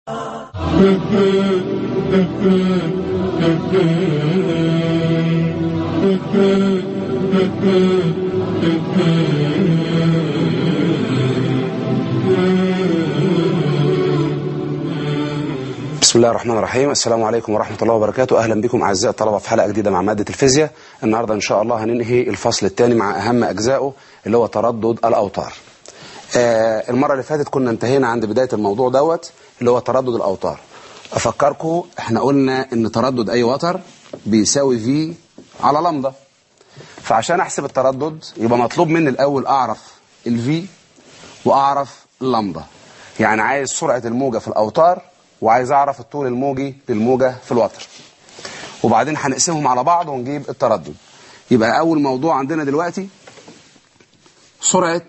بسم الله الرحمن الرحيم السلام عليكم ورحمة الله وبركاته أهلا بكم أعزائي الطلبة في حلقة جديدة مع مادة الفيزياء النهاردة إن شاء الله هننهي الفصل الثاني مع أهم أجزائه اللي هو تردد الأوتار آه المرة اللي فاتت كنا انتهينا عند بداية الموضوع دوت اللي هو تردد الأوتار أفكركم احنا قلنا إن تردد أي وتر بيساوي في على لمدة فعشان أحسب التردد يبقى مطلوب مني الأول أعرف الفي وأعرف اللمدة يعني عايز سرعة الموجة في الأوتار وعايز أعرف الطول الموجي للموجة في الوتر وبعدين هنقسمهم على بعض ونجيب التردد يبقى أول موضوع عندنا دلوقتي سرعة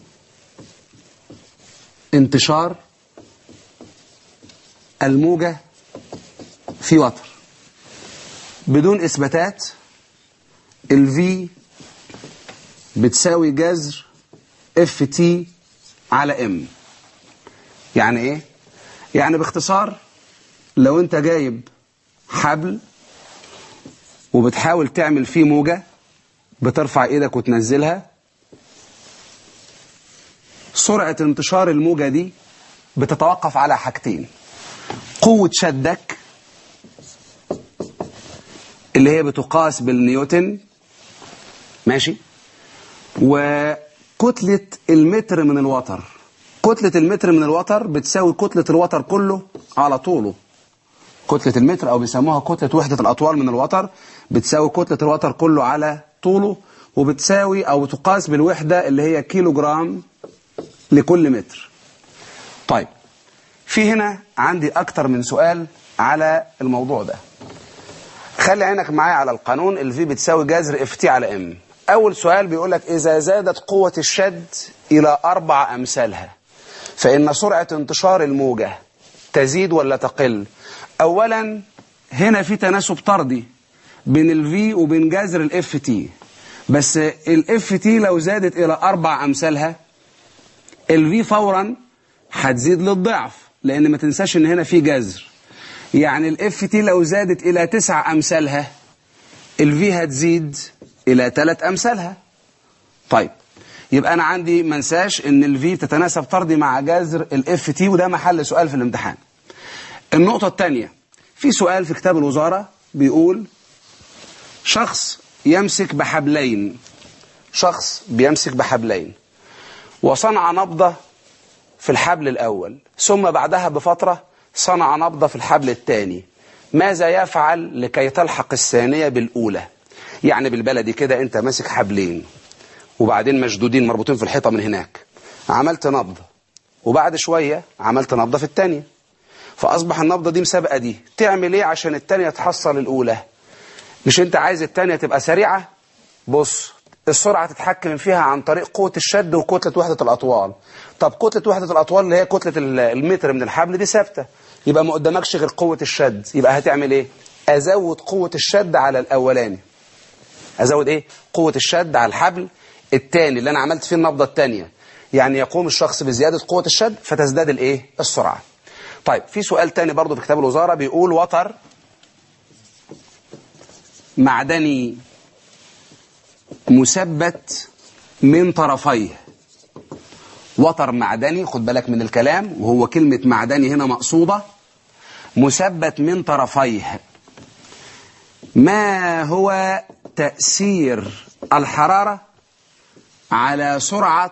انتشار الموجة في وتر بدون إثباتات ال V بتساوي جذر اف تي على ام يعني ايه يعني باختصار لو انت جايب حبل وبتحاول تعمل فيه موجة بترفع ايدك وتنزلها سرعة انتشار الموجة دي بتتوقف على حاجتين قوة شدك اللي هي بتقاس بالنيوتن ماشي وكتلة المتر من الوتر كتلة المتر من الوتر بتساوي كتلة الوتر كله على طوله كتلة المتر أو بيسموها كتلة وحدة الأطوال من الوتر بتساوي كتلة الوتر كله على طوله وبتساوي أو تقاس بالوحدة اللي هي كيلو جرام لكل متر طيب في هنا عندي أكتر من سؤال على الموضوع ده خلي عينك معايا على القانون الفي بتساوي جذر اف تي على ام أول سؤال بيقول لك إذا زادت قوة الشد إلى أربع أمثالها فإن سرعة انتشار الموجة تزيد ولا تقل أولا هنا في تناسب طردي بين الفي وبين جذر الاف تي بس الاف تي لو زادت إلى أربع أمثالها الفي فورا هتزيد للضعف لأن ما تنساش إن هنا في جذر يعني الاف تي لو زادت إلى تسع أمثالها الفي هتزيد إلى ثلاث أمثالها طيب يبقى أنا عندي منساش إن الفي تتناسب طردي مع جذر الاف تي وده محل سؤال في الامتحان النقطة الثانية في سؤال في كتاب الوزارة بيقول شخص يمسك بحبلين شخص بيمسك بحبلين وصنع نبضة في الحبل الأول ثم بعدها بفترة صنع نبضة في الحبل الثاني ماذا يفعل لكي تلحق الثانية بالأولى يعني بالبلدي كده أنت ماسك حبلين وبعدين مشدودين مربوطين في الحيطة من هناك عملت نبضة وبعد شوية عملت نبضة في الثانية فأصبح النبضة دي مسابقة دي تعمل ايه عشان الثانية تحصل الأولى مش انت عايز الثانية تبقى سريعة بص السرعة تتحكم فيها عن طريق قوة الشد وكتلة وحدة الأطوال طب كتلة وحدة الأطوال اللي هي كتلة المتر من الحبل دي ثابتة يبقى ما قدامكش غير قوة الشد يبقى هتعمل ايه أزود قوة الشد على الأولاني أزود ايه قوة الشد على الحبل الثاني اللي أنا عملت فيه النبضة الثانية يعني يقوم الشخص بزيادة قوة الشد فتزداد الايه السرعة طيب في سؤال تاني برضو في كتاب الوزارة بيقول وتر معدني مثبت من طرفيه وتر معدني خد بالك من الكلام وهو كلمة معدني هنا مقصودة مثبت من طرفيه ما هو تأثير الحرارة على سرعة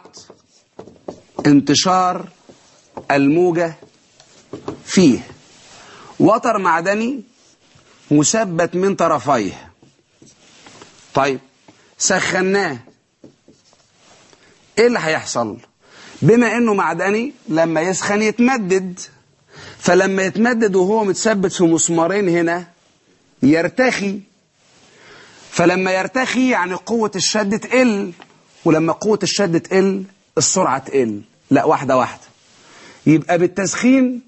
انتشار الموجة فيه وتر معدني مثبت من طرفيه طيب سخناه ايه اللي هيحصل بما انه معدني لما يسخن يتمدد فلما يتمدد وهو متثبت في مسمارين هنا يرتخي فلما يرتخي يعني قوة الشد تقل ولما قوة الشد تقل السرعة تقل لا واحدة واحدة يبقى بالتسخين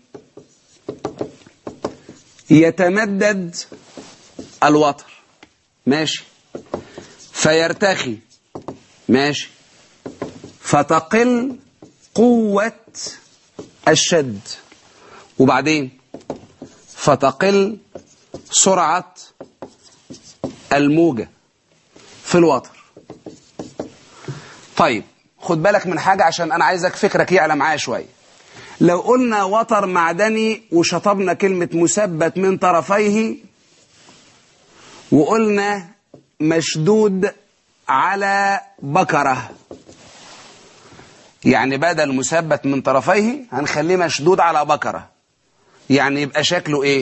يتمدد الوتر ماشي فيرتخي ماشي فتقل قوة الشد وبعدين فتقل سرعة الموجة في الوتر طيب خد بالك من حاجة عشان أنا عايزك فكرك يعلى معايا شوية لو قلنا وتر معدني وشطبنا كلمة مثبت من طرفيه وقلنا مشدود على بكرة يعني بدل مثبت من طرفيه هنخليه مشدود على بكرة يعني يبقى شكله ايه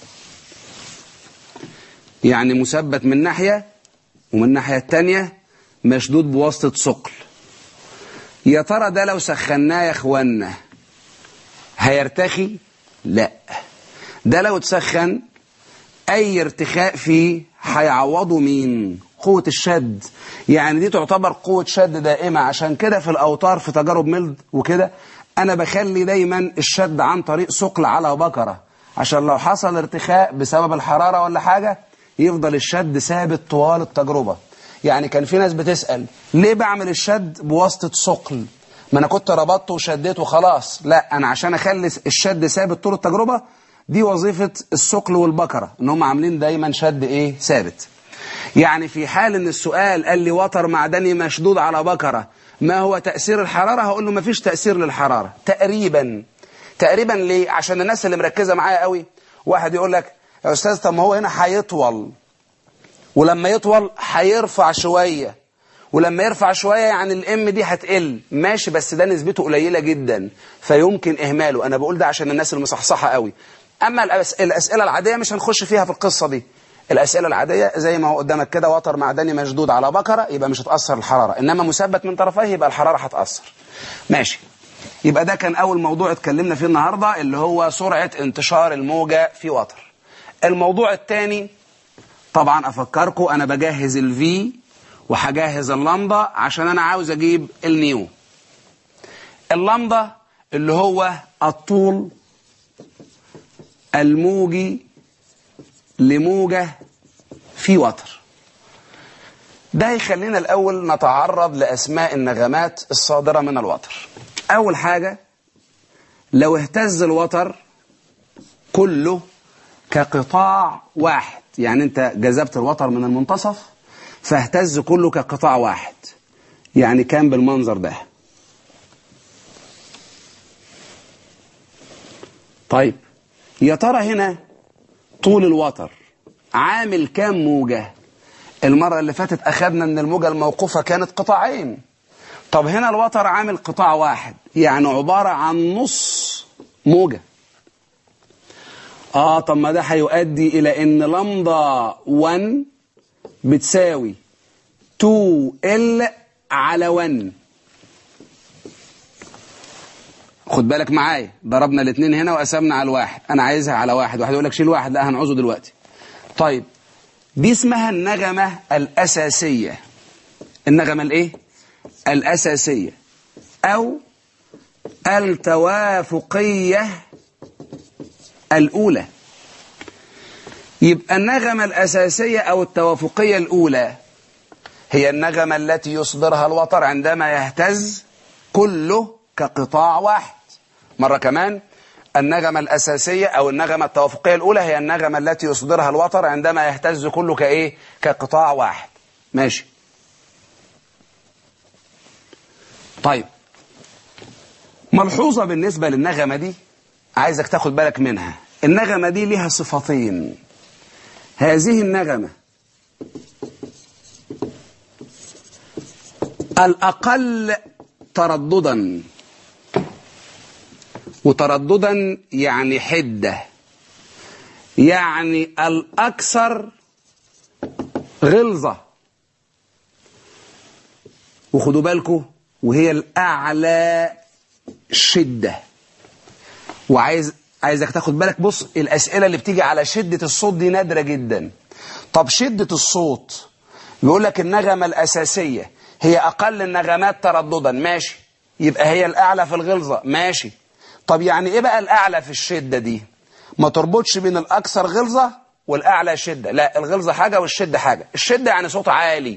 يعني مثبت من ناحية ومن الناحية التانية مشدود بواسطة ثقل يا ترى ده لو سخناه يا اخوانا هيرتخي لا ده لو تسخن اي ارتخاء فيه هيعوضه مين قوة الشد يعني دي تعتبر قوة شد دائمة عشان كده في الأوتار في تجارب ميلد وكده أنا بخلي دايما الشد عن طريق ثقل على بكرة عشان لو حصل ارتخاء بسبب الحرارة ولا حاجة يفضل الشد ثابت طوال التجربة يعني كان في ناس بتسأل ليه بعمل الشد بواسطة ثقل ما أنا كنت ربطته وشديته وخلاص لا أنا عشان أخلي الشد ثابت طول التجربة دي وظيفة الثقل والبكرة ان هم عاملين دايما شد ايه ثابت يعني في حال ان السؤال قال لي وتر معدني مشدود على بكرة ما هو تأثير الحرارة هقول له ما فيش تأثير للحرارة تقريبا تقريبا ليه عشان الناس اللي مركزة معايا قوي واحد يقول لك يا أستاذ طب ما هو هنا هيطول ولما يطول هيرفع شوية ولما يرفع شوية يعني الام دي هتقل ماشي بس ده نسبته قليلة جدا فيمكن اهماله انا بقول ده عشان الناس المصحصحة قوي اما الاسئلة العادية مش هنخش فيها في القصة دي الأسئلة العادية زي ما هو قدامك كده وتر معدني مشدود على بكرة يبقى مش هتأثر الحرارة إنما مثبت من طرفيه يبقى الحرارة هتأثر ماشي يبقى ده كان أول موضوع اتكلمنا فيه النهاردة اللي هو سرعة انتشار الموجة في وتر الموضوع الثاني طبعا أفكركم أنا بجهز الفي وهجهز اللمضة عشان أنا عاوز أجيب النيو اللمضة اللي هو الطول الموجي لموجة في وتر ده يخلينا الأول نتعرض لأسماء النغمات الصادرة من الوتر أول حاجة لو اهتز الوتر كله كقطاع واحد يعني انت جذبت الوتر من المنتصف فاهتز كله كقطاع واحد يعني كان بالمنظر ده طيب يا ترى هنا طول الوتر عامل كام موجة المرة اللي فاتت أخذنا أن الموجة الموقوفة كانت قطاعين طب هنا الوتر عامل قطاع واحد يعني عبارة عن نص موجة آه طب ما ده هيؤدي إلى أن لمضة 1 بتساوي 2L على 1 خد بالك معايا ضربنا الاثنين هنا وقسمنا على الواحد انا عايزها على واحد واحد يقول لك شيل واحد لا هنعوزه دلوقتي طيب دي اسمها النغمة الأساسية النغمة الايه الأساسية أو التوافقية الأولى يبقى النغمة الأساسية أو التوافقية الأولى هي النغمة التي يصدرها الوتر عندما يهتز كله كقطاع واحد مرة كمان النغمة الأساسية أو النغمة التوافقية الأولى هي النغمة التي يصدرها الوتر عندما يهتز كله كإيه كقطاع واحد ماشي طيب ملحوظة بالنسبة للنغمة دي عايزك تاخد بالك منها النغمة دي لها صفتين هذه النغمة الأقل ترددا وترددا يعني حدة يعني الأكثر غلظة وخدوا بالكم وهي الأعلى شدة وعايز عايزك تاخد بالك بص الأسئلة اللي بتيجي على شدة الصوت دي نادرة جدا طب شدة الصوت بيقول لك النغمة الأساسية هي أقل النغمات ترددا ماشي يبقى هي الأعلى في الغلظة ماشي طب يعني إيه بقى الأعلى في الشدة دي ما تربطش بين الأكثر غلظة والأعلى شدة لا الغلظة حاجة والشدة حاجة الشدة يعني صوت عالي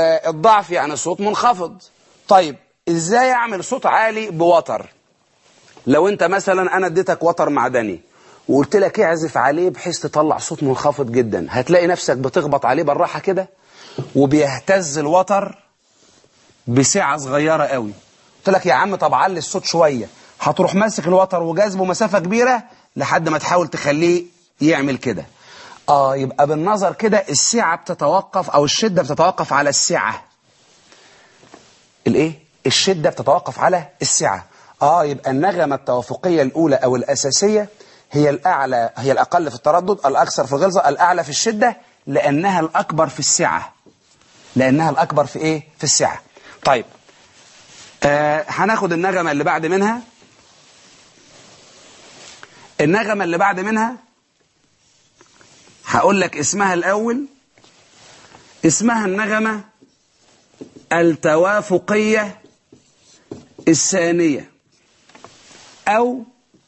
والضعف يعني صوت منخفض طيب إزاي أعمل صوت عالي بوتر لو انت مثلا انا اديتك وتر معدني وقلت لك اعزف عليه بحيث تطلع صوت منخفض جدا هتلاقي نفسك بتخبط عليه بالراحه كده وبيهتز الوتر بسعه صغيره قوي قلت لك يا عم طب علي الصوت شويه هتروح ماسك الوتر وجاذبه مسافه كبيره لحد ما تحاول تخليه يعمل كده اه يبقى بالنظر كده السعه بتتوقف او الشده بتتوقف على السعه الايه الشده بتتوقف على السعه اه يبقى النغمه التوافقيه الاولى او الاساسيه هي الاعلى هي الاقل في التردد الاكثر في الغلظه الاعلى في الشده لانها الاكبر في السعه لانها الاكبر في ايه في السعه طيب آه هناخد النغمه اللي بعد منها النغمه اللي بعد منها هقول لك اسمها الاول اسمها النغمه التوافقيه الثانيه او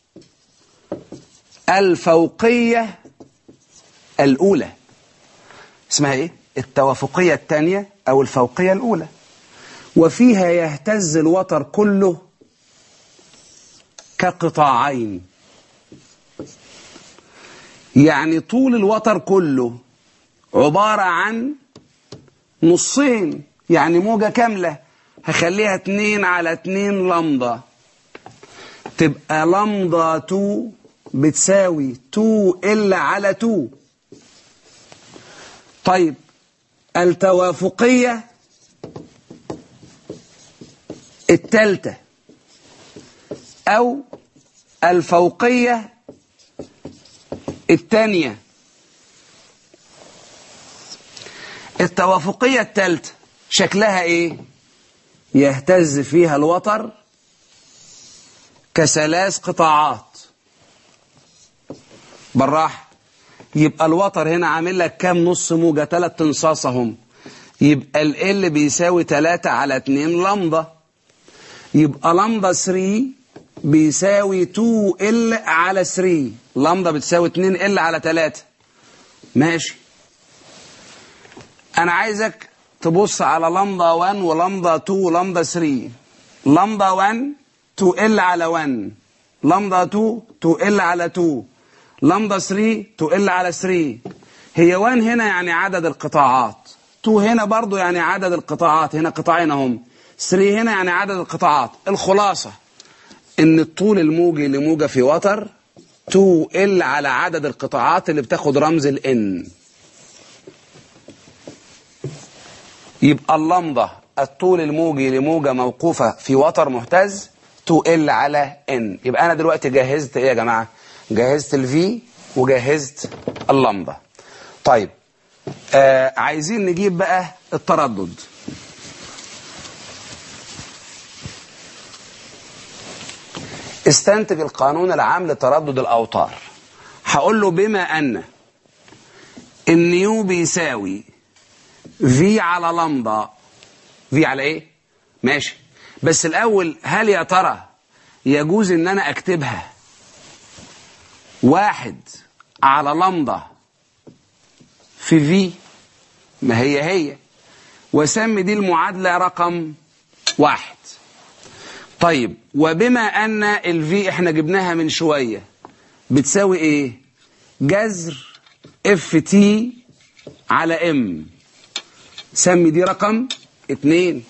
الفوقيه الاولى اسمها ايه التوافقيه الثانيه او الفوقيه الاولى وفيها يهتز الوتر كله كقطاعين يعني طول الوتر كله عبارة عن نصين يعني موجة كاملة هخليها اتنين على اتنين لمضة تبقى لمضة تو بتساوي تو إلا على تو طيب التوافقية التالتة أو الفوقية الثانية التوافقية الثالثة شكلها ايه يهتز فيها الوتر كثلاث قطاعات بالراحة يبقى الوتر هنا عامل لك كام نص موجة ثلاث تنصاص هم يبقى ال بيساوي 3 على 2 لمضة يبقى لمضة 3 بيساوي 2 ال على 3 لمضة بتساوي 2 ال على 3 ماشي انا عايزك تبص على لمضة 1 ولمضة 2 ولمضة 3 لمضة 1 2 ال على 1 لمضة 2 2 ال على 2 لمضة 3 2 ال على 3 هي 1 هنا يعني عدد القطاعات 2 هنا برضو يعني عدد القطاعات هنا قطاعين هم 3 هنا يعني عدد القطاعات الخلاصة ان الطول الموجي لموجة في وتر 2 ال على عدد القطاعات اللي بتاخد رمز الان يبقى اللمضة الطول الموجي لموجة موقوفة في وتر مهتز 2 ال على ان يبقى انا دلوقتي جهزت ايه يا جماعة جهزت الفي وجهزت اللمضة طيب آه عايزين نجيب بقى التردد استنتج القانون العام لتردد الأوتار هقول له بما أن النيو بيساوي في على لمضة في على ايه ماشي بس الأول هل يا ترى يجوز ان انا اكتبها واحد على لمضة في في ما هي هي وسمي دي المعادلة رقم واحد طيب وبما ان الفي احنا جبناها من شوية بتساوي ايه جذر اف تي على ام سمي دي رقم اتنين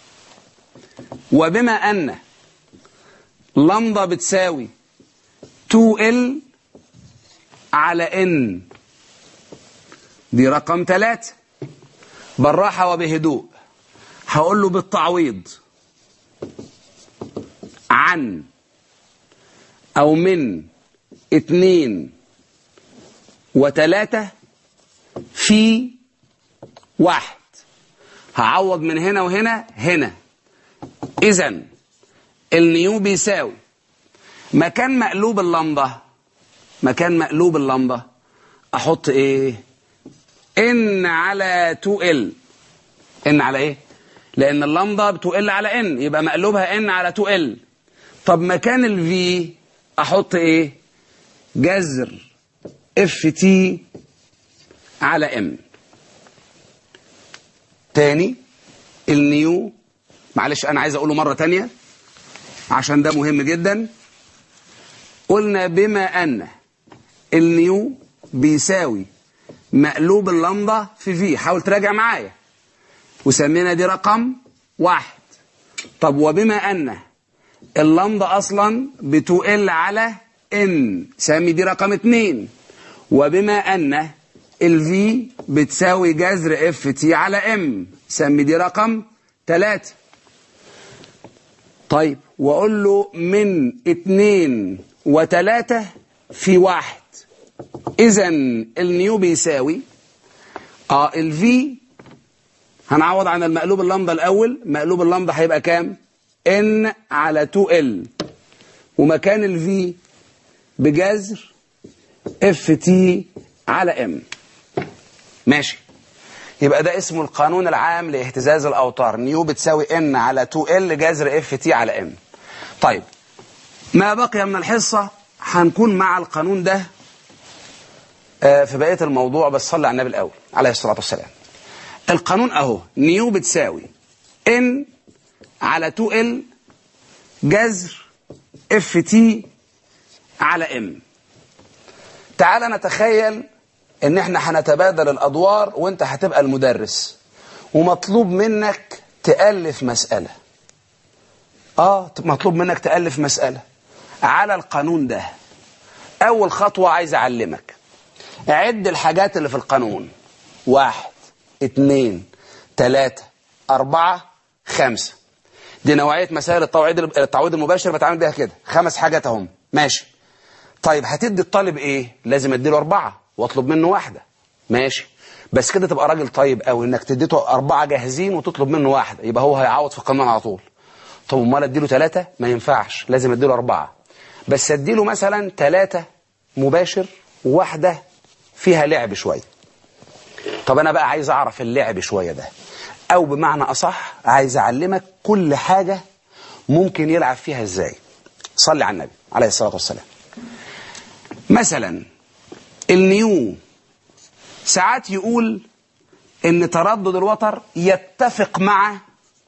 وبما ان لمضة بتساوي 2ال على ان دي رقم ثلاثة بالراحة وبهدوء هقول له بالتعويض عن او من اتنين وتلاتة في واحد هعوض من هنا وهنا هنا اذا النيو بيساوي مكان مقلوب اللمبة مكان مقلوب اللمبة احط ايه ان على 2ال ان على ايه لان اللمبة ب 2ال على ان يبقى مقلوبها ان على 2ال طب مكان الفي احط ايه جذر اف تي على ام تاني النيو معلش انا عايز اقوله مرة تانية عشان ده مهم جدا قلنا بما أن النيو بيساوي مقلوب اللمضة في في حاول تراجع معايا وسمينا دي رقم واحد طب وبما أن اللمضة أصلا بتقل على ان سمي دي رقم اتنين وبما أن الفي بتساوي جذر اف تي على ام سمي دي رقم تلاتة طيب واقول له من اتنين وتلاتة في واحد اذا النيو بيساوي اه الفي هنعوض عن المقلوب اللمضة الاول مقلوب اللمضة هيبقى كام ان على 2 ال ومكان الفي بجذر اف تي على ام ماشي يبقى ده اسمه القانون العام لاهتزاز الاوتار نيو بتساوي ان على 2 ال جذر اف تي على ام طيب ما بقي من الحصة هنكون مع القانون ده في بقية الموضوع بس صلي على النبي الأول عليه الصلاة والسلام القانون أهو نيو بتساوي ان على 2 ال جذر اف تي على ام تعال نتخيل ان احنا هنتبادل الادوار وانت هتبقى المدرس ومطلوب منك تألف مسألة اه مطلوب منك تألف مسألة على القانون ده اول خطوة عايز اعلمك عد الحاجات اللي في القانون واحد اتنين تلاتة اربعة خمسة دي نوعية مسائل التوعيد التعويض المباشر بتعامل بيها كده خمس حاجات اهم ماشي طيب هتدي الطالب ايه لازم اديله اربعة واطلب منه واحدة ماشي بس كده تبقى راجل طيب قوي انك تديته اربعة جاهزين وتطلب منه واحدة يبقى هو هيعوض في القانون على طول طب امال اديله ثلاثة ما ينفعش لازم اديله اربعة بس اديله مثلا ثلاثة مباشر وواحدة فيها لعب شوية طب انا بقى عايز اعرف اللعب شوية ده او بمعنى اصح عايز اعلمك كل حاجة ممكن يلعب فيها ازاي صلي على النبي عليه الصلاة والسلام مثلا النيو ساعات يقول ان تردد الوتر يتفق مع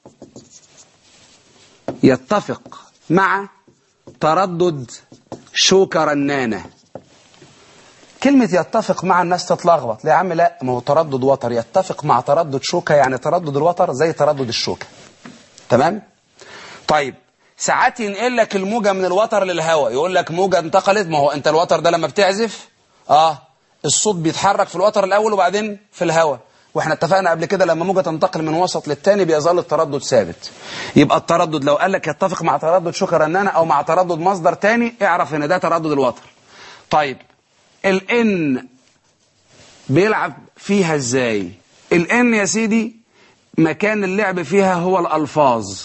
يتفق مع تردد شوكة رنانة كلمة يتفق مع الناس تتلخبط لا يا عم لا ما هو تردد وتر يتفق مع تردد شوكة يعني تردد الوتر زي تردد الشوكة تمام طيب ساعات ينقل لك الموجة من الوتر للهواء يقول لك موجة انتقلت ما هو انت الوتر ده لما بتعزف اه الصوت بيتحرك في الوتر الاول وبعدين في الهواء واحنا اتفقنا قبل كده لما موجة تنتقل من وسط للتاني بيظل التردد ثابت يبقى التردد لو قال لك يتفق مع تردد شوكة رنانة او مع تردد مصدر تاني اعرف ان ده تردد الوتر طيب الان بيلعب فيها ازاي الان يا سيدي مكان اللعب فيها هو الالفاظ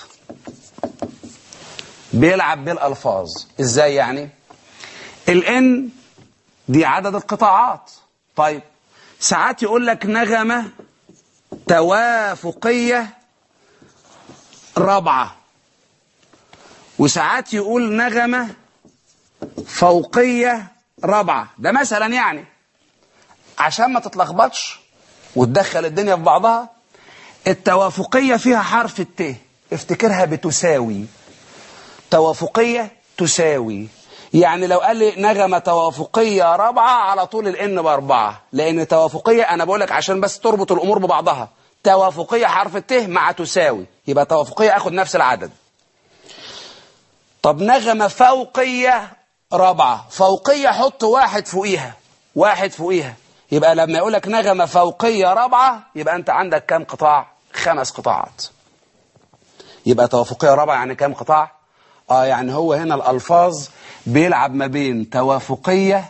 بيلعب بالالفاظ ازاي يعني الان دي عدد القطاعات طيب ساعات يقول لك نغمة توافقية رابعة وساعات يقول نغمة فوقية رابعة ده مثلا يعني عشان ما تتلخبطش وتدخل الدنيا في بعضها التوافقية فيها حرف الت افتكرها بتساوي توافقية تساوي يعني لو قال لي نغمة توافقية رابعة على طول الان باربعة لان توافقية انا بقول لك عشان بس تربط الامور ببعضها توافقية حرف الت مع تساوي يبقى توافقية اخد نفس العدد طب نغمة فوقية رابعة فوقية حط واحد فوقيها واحد فوقيها يبقى لما يقول لك نغمة فوقية رابعة يبقى انت عندك كام قطاع خمس قطاعات يبقى توافقية رابعة يعني كام قطاع اه يعني هو هنا الالفاظ بيلعب ما بين توافقية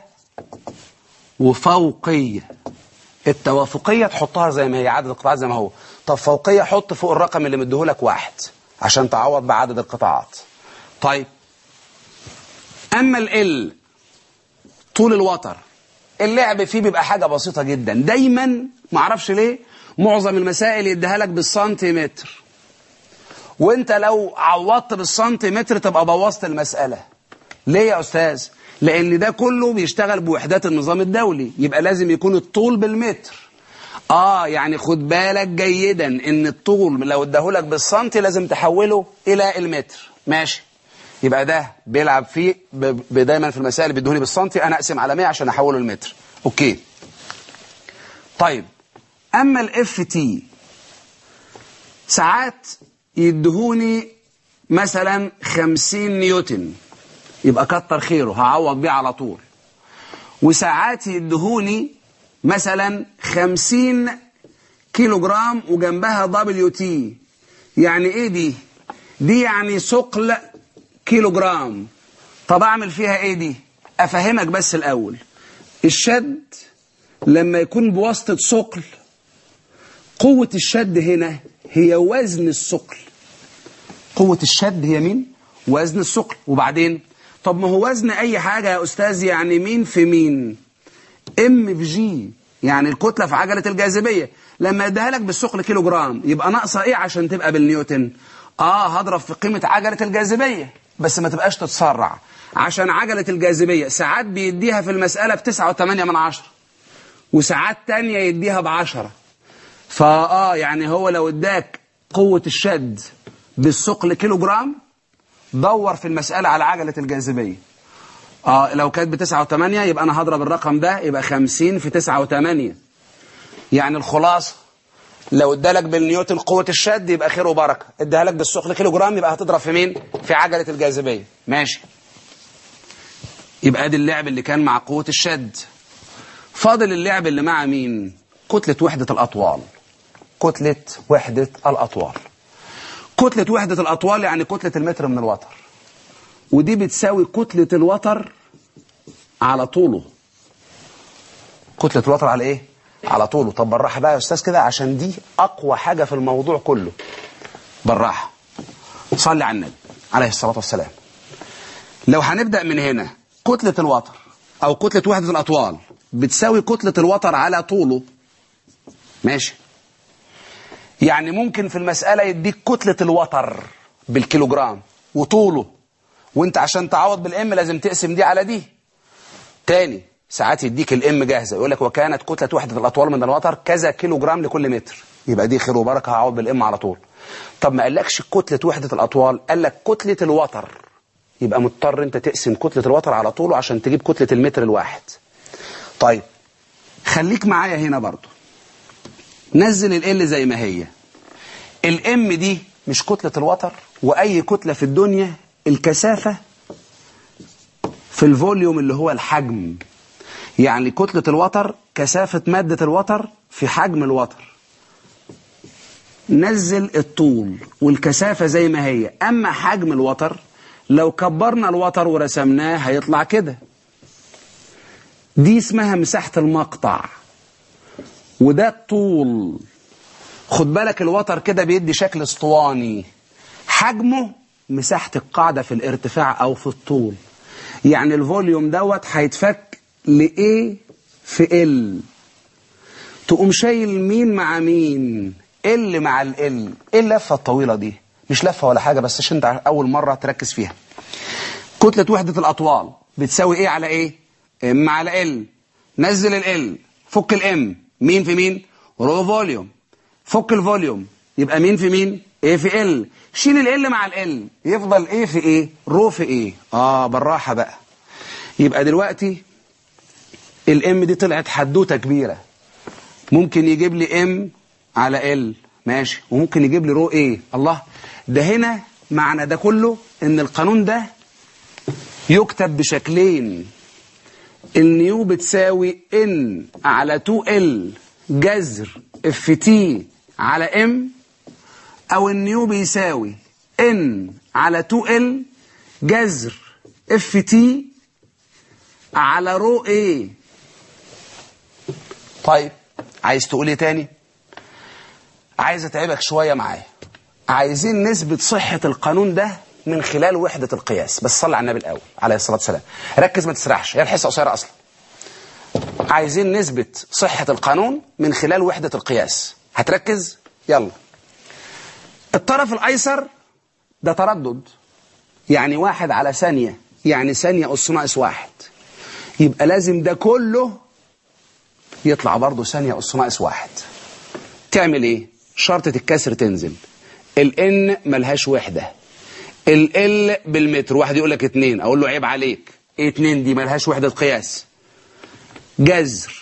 وفوقية التوافقية تحطها زي ما هي عدد القطاعات زي ما هو طب فوقية حط فوق الرقم اللي مديهولك واحد عشان تعوض بعدد القطاعات طيب اما ال طول الوتر اللعب فيه بيبقى حاجة بسيطة جدا دايما معرفش ليه معظم المسائل يديها لك بالسنتيمتر وانت لو عوضت بالسنتيمتر تبقى بوظت المسألة ليه يا أستاذ؟ لأن ده كله بيشتغل بوحدات النظام الدولي يبقى لازم يكون الطول بالمتر آه يعني خد بالك جيدا إن الطول لو اداهولك بالسنتي لازم تحوله إلى المتر ماشي يبقى ده بيلعب فيه ب- ب- دايما في المسائل بيدوني بالسنتي انا اقسم على 100 عشان احوله لمتر اوكي طيب اما الاف تي ساعات يدهوني مثلا 50 نيوتن يبقى كتر خيره هعوض بيه على طول وساعات يدهوني مثلا 50 كيلو جرام وجنبها دبليو تي يعني ايه دي دي يعني ثقل كيلو جرام طب اعمل فيها ايه دي افهمك بس الاول الشد لما يكون بواسطة ثقل قوة الشد هنا هي وزن الثقل قوة الشد هي مين وزن الثقل وبعدين طب ما هو وزن اي حاجة يا استاذ يعني مين في مين ام في جي يعني الكتلة في عجلة الجاذبية لما اديها لك بالثقل كيلو جرام يبقى ناقصة ايه عشان تبقى بالنيوتن اه هضرب في قيمة عجلة الجاذبية بس ما تبقاش تتسرع عشان عجلة الجاذبية ساعات بيديها في المسألة بتسعة وثمانية من عشرة وساعات تانية يديها بعشرة فآه يعني هو لو اداك قوة الشد بالثقل كيلو جرام دور في المسألة على عجلة الجاذبية آه لو كانت بتسعة وثمانية يبقى أنا هضرب الرقم ده يبقى خمسين في تسعة وثمانية يعني الخلاصة لو ادالك بالنيوتن قوة الشد يبقى خير وبركة اداها لك بالثقل كيلو جرام يبقى هتضرب في مين في عجلة الجاذبية ماشي يبقى ادي اللعب اللي كان مع قوة الشد فاضل اللعب اللي مع مين كتلة وحدة الأطوال كتلة وحدة الأطوال كتلة وحدة الأطوال يعني كتلة المتر من الوتر ودي بتساوي كتلة الوتر على طوله كتلة الوتر على ايه على طوله طب بالراحة بقى يا أستاذ كده عشان دي أقوى حاجة في الموضوع كله بالراحة صلي على النبي عليه الصلاة والسلام لو هنبدأ من هنا كتلة الوتر أو كتلة وحدة الأطوال بتساوي كتلة الوتر على طوله ماشي يعني ممكن في المسألة يديك كتلة الوتر بالكيلوجرام وطوله وانت عشان تعوض بالام لازم تقسم دي على دي تاني ساعات يديك الام جاهزة يقول لك وكانت كتلة وحدة الأطوال من الوتر كذا كيلو جرام لكل متر يبقى دي خير وبركة هعوض بالام على طول طب ما قالكش كتلة وحدة الأطوال قال لك كتلة الوتر يبقى مضطر انت تقسم كتلة الوتر على طوله عشان تجيب كتلة المتر الواحد طيب خليك معايا هنا برضو نزل ال زي ما هي الام دي مش كتلة الوتر واي كتلة في الدنيا الكثافة في الفوليوم اللي هو الحجم يعني كتلة الوتر كثافة مادة الوتر في حجم الوتر نزل الطول والكثافة زي ما هي أما حجم الوتر لو كبرنا الوتر ورسمناه هيطلع كده دي اسمها مساحة المقطع وده الطول خد بالك الوتر كده بيدي شكل اسطواني حجمه مساحة القاعدة في الارتفاع أو في الطول يعني الفوليوم دوت هيتفك لإيه في ال تقوم شايل مين مع مين ال مع ال ال ايه اللفة الطويلة دي مش لفة ولا حاجة بس عشان انت أول مرة تركز فيها كتلة وحدة الأطوال بتساوي ايه على ايه ام على ال نزل ال ال فك الام مين في مين رو فوليوم فك الفوليوم يبقى مين في مين ايه في ال شيل ال مع ال يفضل ايه في ايه رو في ايه اه بالراحة بقى يبقى دلوقتي الام دي طلعت حدوتة كبيرة ممكن يجيب لي ام على ال ماشي وممكن يجيب لي رو ايه الله ده هنا معنى ده كله ان القانون ده يكتب بشكلين النيو بتساوي ان على 2ال جذر اف تي على ام او النيو بيساوي ان على 2ال جذر اف تي على رو ايه طيب عايز تقول ايه تاني عايز اتعبك شوية معايا عايزين نثبت صحة القانون ده من خلال وحدة القياس بس صلي على النبي الأول عليه الصلاة والسلام ركز ما تسرحش هي الحصة قصيرة أصلا عايزين نثبت صحة القانون من خلال وحدة القياس هتركز يلا الطرف الأيسر ده تردد يعني واحد على ثانية يعني ثانية أس ناقص واحد يبقى لازم ده كله يطلع برضه ثانية أس ناقص واحد تعمل إيه؟ شرطة الكسر تنزل الإن ملهاش وحدة ال ال بالمتر واحد يقول لك اتنين اقول له عيب عليك ايه اتنين دي ملهاش وحدة قياس جذر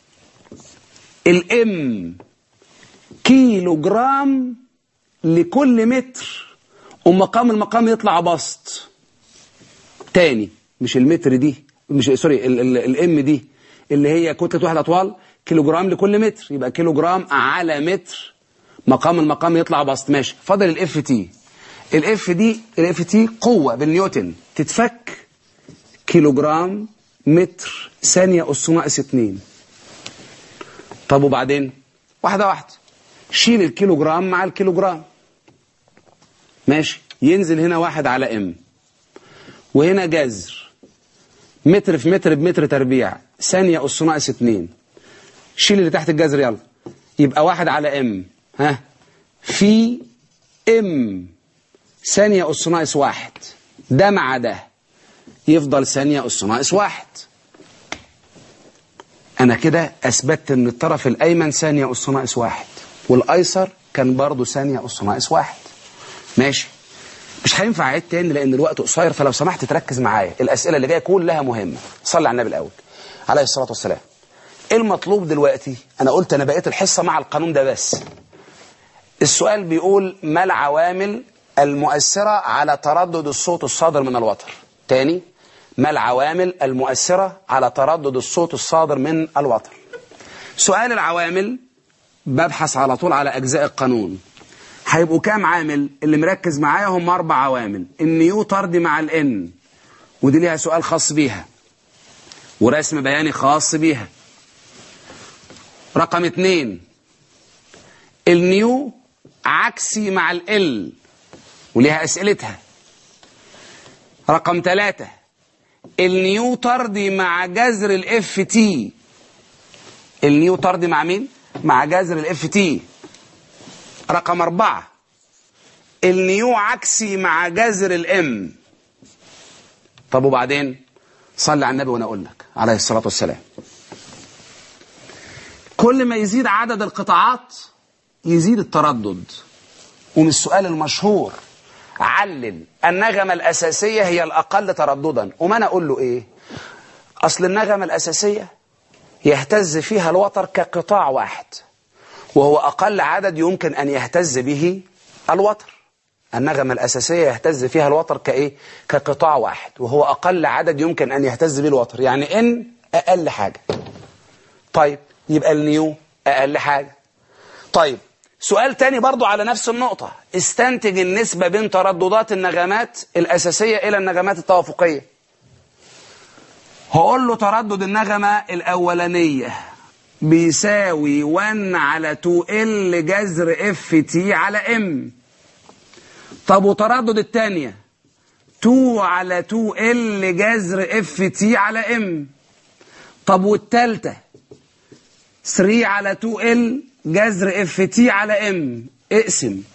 الام كيلو جرام لكل متر ومقام المقام يطلع بسط تاني مش المتر دي مش سوري الام دي اللي هي كتلة واحد اطوال كيلو جرام لكل متر يبقى كيلو جرام على متر مقام المقام يطلع بسط ماشي فاضل الاف تي الاف دي الاف تي قوة بالنيوتن تتفك كيلو جرام متر ثانية أس ناقص اتنين طب وبعدين واحدة واحدة شيل الكيلو جرام مع الكيلو جرام ماشي ينزل هنا واحد على ام وهنا جذر متر في متر بمتر تربيع ثانية أس ناقص اتنين شيل اللي تحت الجذر يلا يبقى واحد على ام ها في ام ثانية أس ناقص واحد ده مع ده يفضل ثانية أس ناقص واحد أنا كده أثبتت إن الطرف الأيمن ثانية أس ناقص واحد والأيسر كان برضه ثانية أس ناقص واحد ماشي مش هينفع أعيد تاني لأن الوقت قصير فلو سمحت تركز معايا الأسئلة اللي جاية كلها مهمة صلي على النبي الأول عليه الصلاة والسلام إيه المطلوب دلوقتي أنا قلت أنا بقيت الحصة مع القانون ده بس السؤال بيقول ما العوامل المؤثرة على تردد الصوت الصادر من الوتر تاني ما العوامل المؤثرة على تردد الصوت الصادر من الوتر سؤال العوامل ببحث على طول على أجزاء القانون هيبقوا كام عامل اللي مركز معايا هم أربع عوامل النيو طردي مع الإن ودي ليها سؤال خاص بيها ورسم بياني خاص بيها رقم اتنين النيو عكسي مع ال وليها أسئلتها رقم ثلاثة النيو طردي مع جذر الاف تي النيو طردي مع مين؟ مع جذر الاف تي رقم أربعة النيو عكسي مع جذر الام طب وبعدين صلي على النبي وانا اقول لك عليه الصلاة والسلام كل ما يزيد عدد القطاعات يزيد التردد ومن السؤال المشهور علل النغمة الأساسية هي الأقل ترددا وما أنا أقول له إيه أصل النغمة الأساسية يهتز فيها الوتر كقطاع واحد وهو أقل عدد يمكن أن يهتز به الوتر النغمة الأساسية يهتز فيها الوتر كإيه؟ كقطاع واحد وهو أقل عدد يمكن أن يهتز به الوتر يعني إن أقل حاجة طيب يبقى النيو أقل حاجة طيب سؤال تاني برضو على نفس النقطة استنتج النسبة بين ترددات النغمات الأساسية إلى النغمات التوافقية هقول له تردد النغمة الأولانية بيساوي 1 على 2L جذر اف تي على ام طب وتردد الثانية 2 على 2L جذر اف تي على ام طب والثالثة 3 على 2L جذر اف تي على ام اقسم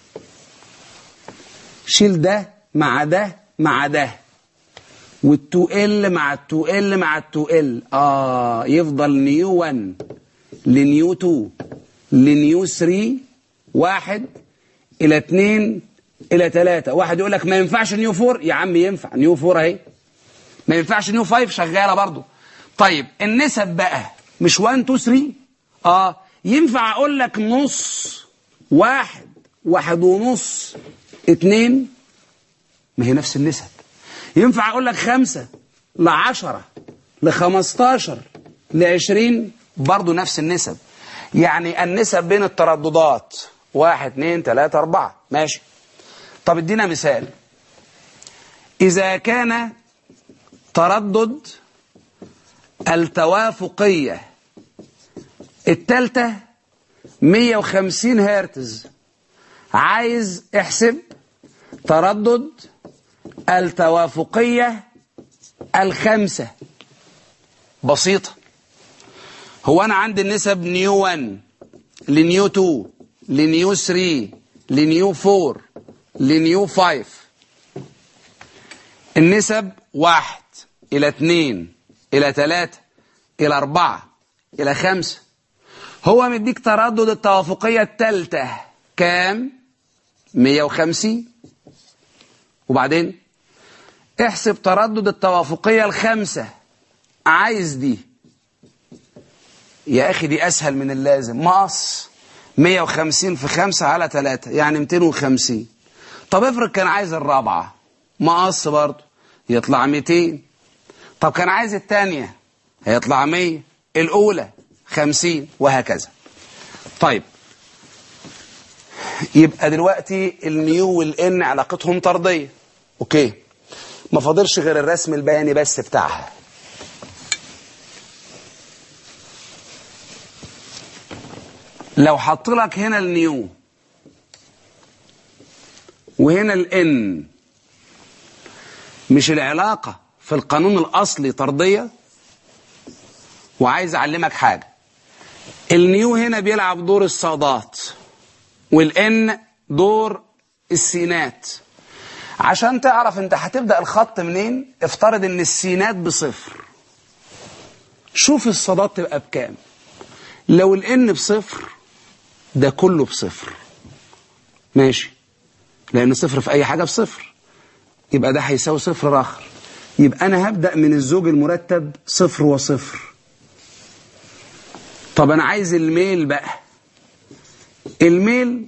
شيل ده مع ده مع ده والتو ال مع التو ال مع التو ال اه يفضل نيو 1 لنيو 2 لنيو 3 واحد الى 2 الى 3 واحد يقول لك ما ينفعش نيو 4 يا عم ينفع نيو 4 اهي ما ينفعش نيو 5 شغاله برضو طيب النسب بقى مش 1 2 3 اه ينفع اقول لك نص واحد واحد ونص اتنين ما هي نفس النسب ينفع اقول لك خمسة لعشرة لخمستاشر لعشرين برضو نفس النسب يعني النسب بين الترددات واحد اتنين تلاتة اربعة ماشي طب ادينا مثال اذا كان تردد التوافقيه التالتة 150 هرتز عايز احسب تردد التوافقية الخمسة بسيطة هو أنا عندي النسب نيو 1 لنيو 2 لنيو 3 لنيو 4 لنيو 5 النسب واحد إلى اثنين إلى ثلاثة إلى أربعة إلى خمسة هو مديك تردد التوافقية التالتة كام 150 وبعدين احسب تردد التوافقية الخمسة عايز دي يا أخي دي أسهل من اللازم مقص 150 في 5 على 3 يعني 250 طب افرض كان عايز الرابعة مقص برضه يطلع 200 طب كان عايز الثانية هيطلع 100 الأولى 50 وهكذا طيب يبقى دلوقتي الميو والان علاقتهم طردية اوكي ما فاضلش غير الرسم البياني بس بتاعها لو حط لك هنا النيو وهنا الان مش العلاقة في القانون الأصلي طردية وعايز أعلمك حاجة النيو هنا بيلعب دور الصادات والان دور السينات عشان تعرف انت هتبدأ الخط منين افترض ان السينات بصفر شوف الصادات تبقى بكام لو الان بصفر ده كله بصفر ماشي لان صفر في اي حاجة بصفر يبقى ده هيساوي صفر اخر يبقى انا هبدأ من الزوج المرتب صفر وصفر طب انا عايز الميل بقى الميل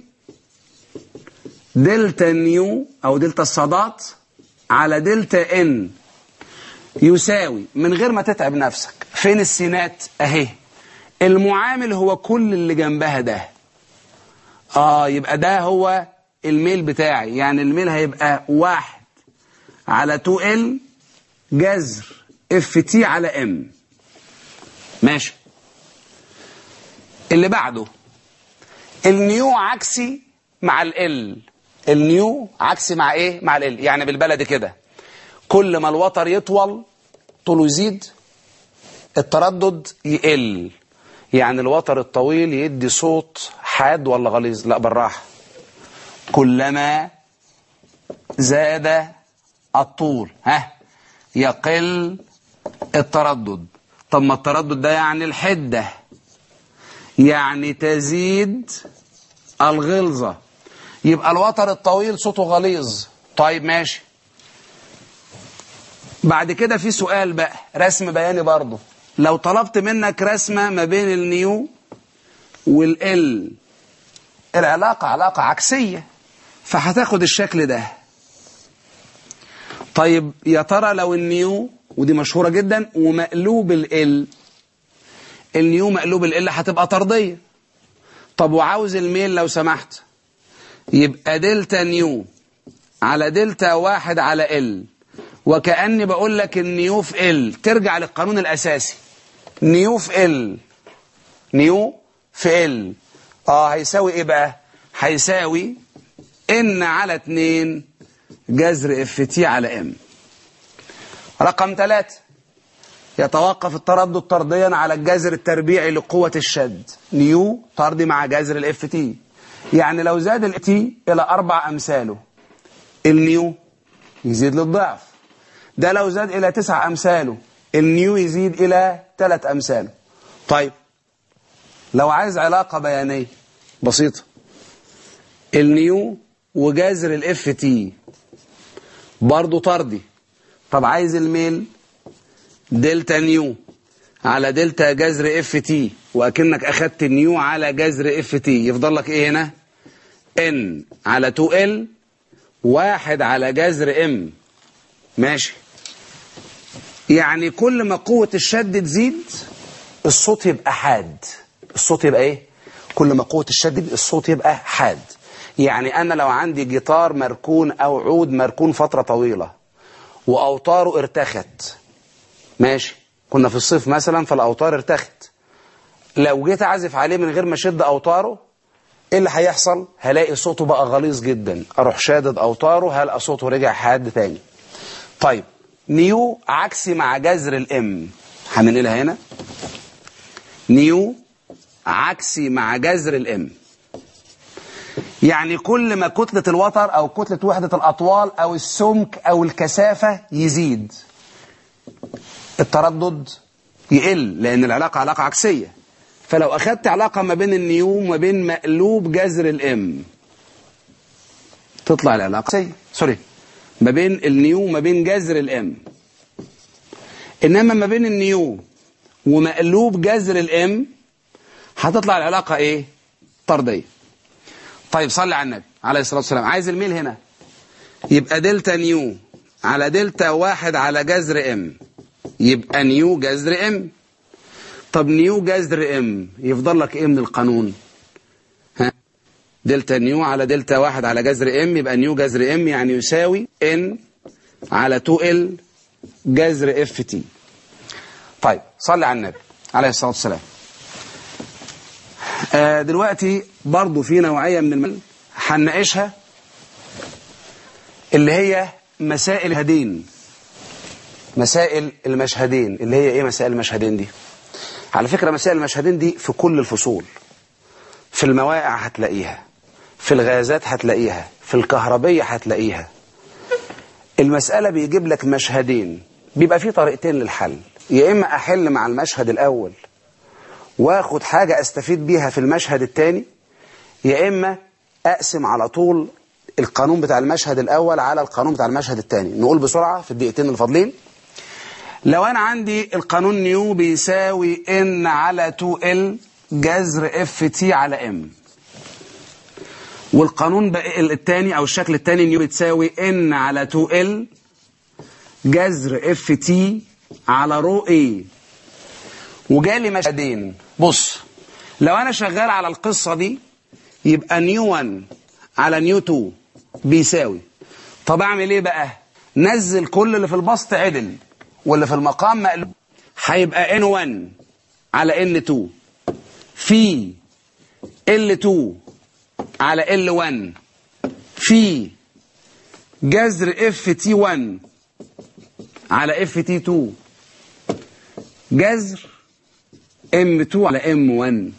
دلتا نيو او دلتا الصادات على دلتا ان يساوي من غير ما تتعب نفسك فين السينات اهي المعامل هو كل اللي جنبها ده اه يبقى ده هو الميل بتاعي يعني الميل هيبقى واحد على 2 ال جذر اف تي على ام ماشي اللي بعده النيو عكسي مع ال النيو عكسي مع ايه مع ال يعني بالبلد كده كل ما الوتر يطول طوله يزيد التردد يقل يعني الوتر الطويل يدي صوت حاد ولا غليظ لا بالراحه كلما زاد الطول ها يقل التردد طب ما التردد ده يعني الحده يعني تزيد الغلظة يبقى الوتر الطويل صوته غليظ طيب ماشي بعد كده في سؤال بقى رسم بياني برضه لو طلبت منك رسمة ما بين النيو والال العلاقة علاقة عكسية فهتاخد الشكل ده طيب يا ترى لو النيو ودي مشهورة جدا ومقلوب ال النيو مقلوب ال هتبقى طردية طب وعاوز الميل لو سمحت يبقى دلتا نيو على دلتا واحد على ال وكأني بقول لك النيو في ال ترجع للقانون الأساسي نيو في ال نيو في ال اه هيساوي ايه بقى هيساوي ان على 2 جذر اف تي على ام رقم ثلاثة يتوقف التردد طرديا على الجذر التربيعي لقوة الشد نيو طردي مع جذر الاف تي يعني لو زاد الاف تي الى اربع امثاله النيو يزيد للضعف ده لو زاد الى تسع امثاله النيو يزيد الى ثلاث امثاله طيب لو عايز علاقة بيانية بسيطة النيو وجذر الاف تي برضه طردي طب عايز الميل دلتا نيو على دلتا جذر اف تي واكنك اخدت نيو على جذر اف تي يفضل لك ايه هنا ان على 2 ال واحد على جذر ام ماشي يعني كل ما قوة الشد تزيد الصوت يبقى حاد الصوت يبقى ايه كل ما قوة الشد الصوت يبقى حاد يعني انا لو عندي جيتار مركون او عود مركون فترة طويلة واوتاره ارتخت ماشي كنا في الصيف مثلا فالاوتار ارتخت لو جيت اعزف عليه من غير ما اشد اوتاره ايه اللي هيحصل هلاقي صوته بقى غليظ جدا اروح شادد اوتاره هلاقي صوته رجع حاد تاني طيب نيو عكسي مع جذر الام هننقلها هنا نيو عكسي مع جذر الام يعني كل ما كتلة الوتر او كتلة وحدة الاطوال او السمك او الكثافة يزيد التردد يقل لان العلاقة علاقة عكسية فلو اخدت علاقة ما بين النيو وما بين مقلوب جذر الام تطلع العلاقة عكسية سوري ما بين النيو وما بين جذر الام انما ما بين النيو ومقلوب جذر الام هتطلع العلاقة ايه طردية طيب صلي على النبي عليه الصلاة والسلام عايز الميل هنا يبقى دلتا نيو على دلتا واحد على جذر ام يبقى نيو جذر ام طب نيو جذر ام يفضل لك ايه من القانون ها دلتا نيو على دلتا واحد على جذر ام يبقى نيو جذر ام يعني يساوي ان على 2 ال جذر اف تي طيب صلي على النبي عليه الصلاة والسلام آه دلوقتي برضو في نوعية من المال هنناقشها اللي هي مسائل الهدين مسائل المشهدين اللي هي ايه مسائل المشهدين دي على فكرة مسائل المشهدين دي في كل الفصول في المواقع هتلاقيها في الغازات هتلاقيها في الكهربية هتلاقيها المسألة بيجيب لك مشهدين بيبقى في طريقتين للحل يا إما أحل مع المشهد الأول واخد حاجة استفيد بيها في المشهد الثاني يا إما أقسم على طول القانون بتاع المشهد الأول على القانون بتاع المشهد الثاني نقول بسرعة في الدقيقتين الفاضلين لو أنا عندي القانون نيو بيساوي ان على 2ال جذر اف تي على ام والقانون الثاني أو الشكل الثاني نيو بتساوي ان على 2ال جذر اف تي على رو اي وجالي مشهدين بص لو انا شغال على القصة دي يبقى نيو 1 على نيو 2 بيساوي طب اعمل ايه بقى نزل كل اللي في البسط عدل واللي في المقام مقلوب هيبقى ان 1 على ان 2 في ال 2 على ال 1 في جذر اف تي 1 على اف تي 2 جذر ام 2 على ام 1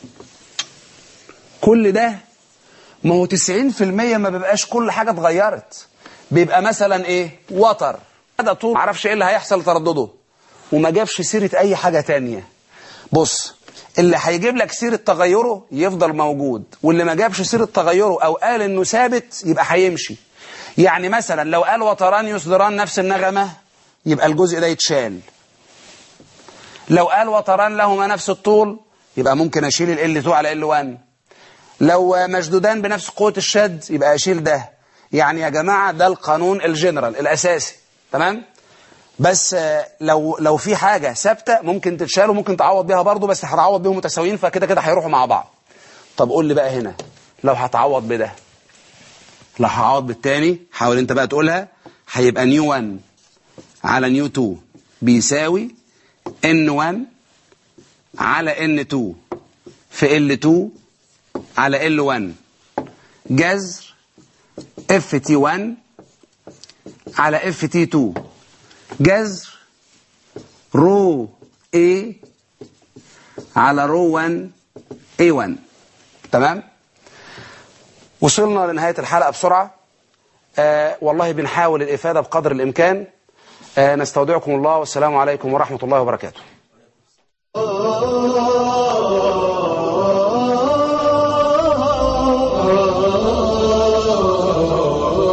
كل ده ما هو 90% ما بيبقاش كل حاجة اتغيرت بيبقى مثلا ايه وتر هذا طول ما عرفش ايه اللي هيحصل تردده وما جابش سيرة اي حاجة تانية بص اللي هيجيب لك سيرة تغيره يفضل موجود واللي ما جابش سيرة تغيره او قال انه ثابت يبقى هيمشي يعني مثلا لو قال وتران يصدران نفس النغمة يبقى الجزء ده يتشال لو قال وتران لهما نفس الطول يبقى ممكن اشيل ال 2 على ال 1 لو مشدودان بنفس قوة الشد يبقى اشيل ده يعني يا جماعة ده القانون الجنرال الاساسي تمام بس لو لو في حاجة ثابتة ممكن تتشال وممكن تعوض بيها برضه بس هتعوض بيهم متساويين فكده كده هيروحوا مع بعض طب قول لي بقى هنا لو هتعوض بده لو هعوض بالتاني حاول انت بقى تقولها هيبقى نيو 1 على نيو 2 بيساوي ان 1 على ان 2 في ال 2 على ال 1 جذر اف تي 1 على اف تي 2 جذر رو A على رو 1 A1 تمام وصلنا لنهاية الحلقة بسرعة آه والله بنحاول الإفادة بقدر الإمكان آه نستودعكم الله والسلام عليكم ورحمة الله وبركاته